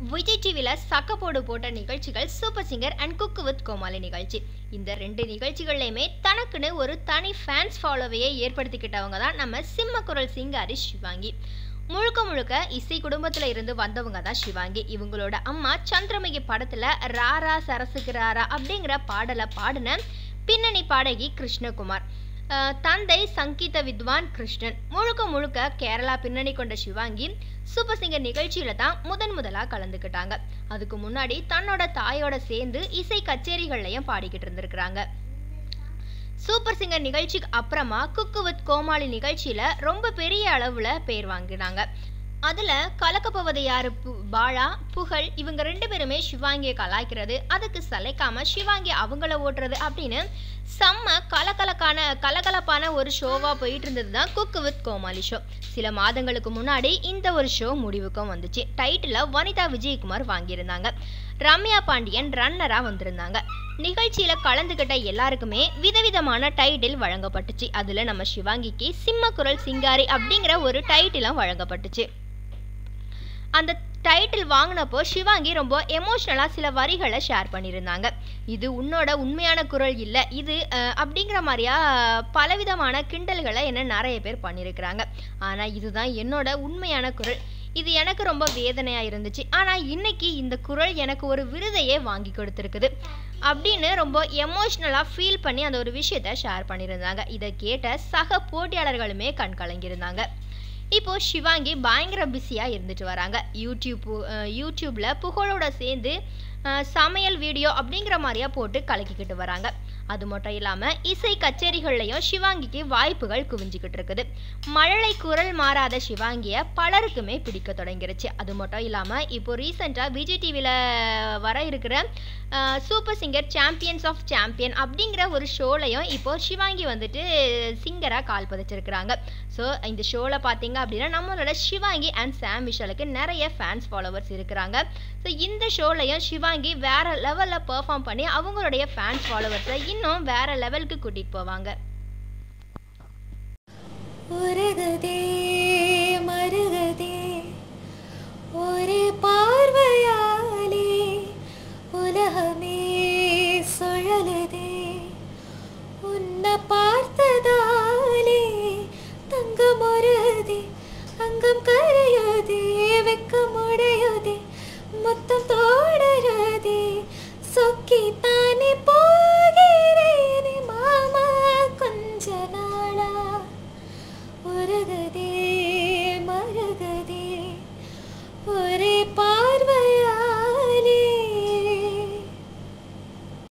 விஜய் டிவியில் சக்கப்போடு போட்ட நிகழ்ச்சிகள் super singer and cook with Comali நிகழ்ச்சி இந்த ரெண்டு நிகழ்ச்சிகள்லையுமே தனக்குன்னு ஒரு தனி ஃபேன்ஸ் ஃபாலோவையே ஏற்படுத்திக்கிட்டவங்க தான் நம்ம சிம்ம குரல் சிங்காரி சிவாங்கி முழுக்க முழுக்க இசை குடும்பத்தில் இருந்து வந்தவங்க தான் சிவாங்கி இவங்களோட அம்மா சந்திரமுகி படத்தில் ராரா சரசுக்கு ராரா அப்படிங்கிற பாடலை பாடின பின்னணி பாடகி கிருஷ்ணகுமார் அஹ் தந்தை சங்கீத வித்வான் கிருஷ்ணன் முழுக்க முழுக்க கேரளா பின்னணி கொண்ட சிவாங்கி சூப்பர் சிங்கர் நிகழ்ச்சியில தான் முதன் முதலாக கலந்துக்கிட்டாங்க அதுக்கு முன்னாடி தன்னோட தாயோட சேர்ந்து இசை கச்சேரிகள்லையும் பாடிக்கிட்டு இருந்திருக்கிறாங்க சூப்பர் சிங்கர் நிகழ்ச்சிக்கு அப்புறமா குக்கு வித் கோமாளி நிகழ்ச்சியில ரொம்ப பெரிய அளவுல பேர் வாங்கினாங்க அதுல கலக்கப்போவது யாரு பு- பாலா புகழ் இவங்க ரெண்டு பேருமே சிவாங்கியை கலாய்க்கிறது அதுக்கு சளைக்காம சிவாங்கி அவங்கள ஓட்டுறது அப்படின்னு செம்ம கலகலக்கான கலகலப்பான ஒரு ஷோவா போயிட்டு இருந்தது தான் குக்கு வித் கோமாளி ஷோ சில மாதங்களுக்கு முன்னாடி இந்த ஒரு ஷோ முடிவுக்கும் வந்துச்சு டைட்டில் வனிதா விஜயகுமார் வாங்கியிருந்தாங்க ரம்யா பாண்டியன் ரன்னரா வந்திருந்தாங்க நிகழ்ச்சியில கலந்துக்கிட்ட எல்லாருக்குமே விதவிதமான டைட்டில் வழங்கப்பட்டுச்சு அதுல நம்ம சிவாங்கிக்கு சிம்ம குரல் சிங்காரி அப்படிங்கிற ஒரு டைட்டிலும் வழங்கப்பட்டுச்சு அந்த டைட்டில் வாங்கினப்போ சிவாங்கி ரொம்ப எமோஷ்னலாக சில வரிகளை ஷேர் பண்ணியிருந்தாங்க இது உன்னோட உண்மையான குரல் இல்லை இது அஹ், அப்படிங்கிற மாதிரியா பலவிதமான கிண்டல்களை என்ன நிறைய பேர் பண்ணியிருக்கிறாங்க ஆனால் இதுதான் என்னோட உண்மையான குரல் இது எனக்கு ரொம்ப வேதனையாக இருந்துச்சு ஆனால் இன்னைக்கு இந்த குரல் எனக்கு ஒரு விருதையே வாங்கி கொடுத்துருக்குது அப்படின்னு ரொம்ப எமோஷ்னலாக ஃபீல் பண்ணி அந்த ஒரு விஷயத்த ஷேர் பண்ணியிருந்தாங்க இதை கேட்ட சக போட்டியாளர்களுமே கண் கலங்கியிருந்தாங்க இப்போ சிவாங்கி பயங்கர பிஸியாக இருந்துட்டு வராங்க யூடியூப் அஹ், யூடியூப்ல புகழோட சேர்ந்து அஹ், சமையல் வீடியோ அப்படிங்கிற மாதிரியா போட்டு கலக்கிக்கிட்டு வராங்க அது மட்டும் இல்லாமல் இசை கச்சேரிகள்லையும் சிவாங்கிக்கு வாய்ப்புகள் குவிஞ்சிக்கிட்டு இருக்குது மழலை குரல் மாறாத சிவாங்கியை பலருக்குமே பிடிக்க தொடங்கிருச்சு அது மட்டும் இல்லாமல் இப்போ ரீசெண்டாக விஜய் டிவியில் வர இருக்கிற அஹ், super singer champions of champion அப்படிங்கிற ஒரு ஷோலையும் இப்போ சிவாங்கி வந்துட்டு சிங்கராக கால் பதிச்சிருக்கிறாங்க ஸோ இந்த ஷோவில் பார்த்தீங்க அப்படின்னா நம்மளோட சிவாங்கி அண்ட் சாம் விஷாலுக்கு நிறைய ஃபேன்ஸ் ஃபாலோவர்ஸ் இருக்கிறாங்க ஸோ இந்த ஷோலையும் சிவாங்கி வேற லெவலில் பெர்ஃபார்ம் பண்ணி அவங்களுடைய ஃபேன்ஸ் ஃபாலோவர்ஸை இன்னும் வேற லெவலுக்கு கூட்டிகிட்டு போவாங்க உருகுதே மருகுதே ஒரு பா